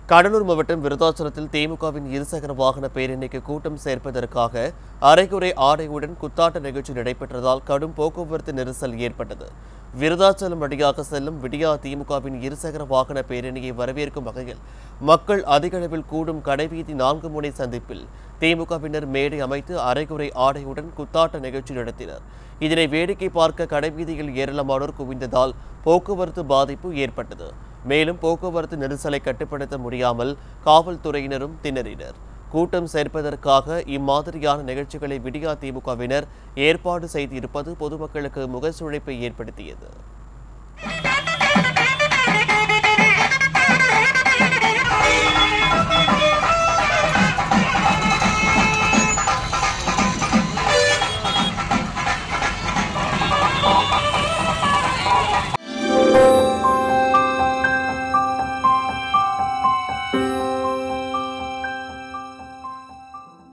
கடலூர் மாவட்டம் விருதாச்சலத்தில் திமுகவின் இருசக்கர வாகன பேரணிக்கு கூட்டம் சேர்ப்பதற்காக அரைகுறை ஆடையுடன் குத்தாட்ட நிகழ்ச்சி நடைபெற்றதால் கடும் போக்குவரத்து நெரிசல் ஏற்பட்டது விருதாச்சலம் வழியாக செல்லும் விடியா திமுகவின் இருசக்கர வாகன பேரணியை வரவேற்கும் வகையில் மக்கள் அதிக அளவில் கூடும் கடைவீதி நான்கு முனை சந்திப்பில் திமுகவினர் மேடை அமைத்து அரைகுறை ஆடையுடன் குத்தாட்ட நிகழ்ச்சி நடத்தினர் இதனை வேடிக்கை பார்க்க கடைவீதியில் ஏராளமானோர் குவிந்ததால் போக்குவரத்து பாதிப்பு ஏற்பட்டது மேலும் போக்குவரத்து நெரிசலை கட்டுப்படுத்த முடியாமல் காவல்துறையினரும் திணறினர் கூட்டம் சேர்ப்பதற்காக இம்மாதிரியான நிகழ்ச்சிகளை விடியா திமுகவினர் ஏற்பாடு செய்திருப்பது பொதுமக்களுக்கு முகசுழிப்பை ஏற்படுத்தியது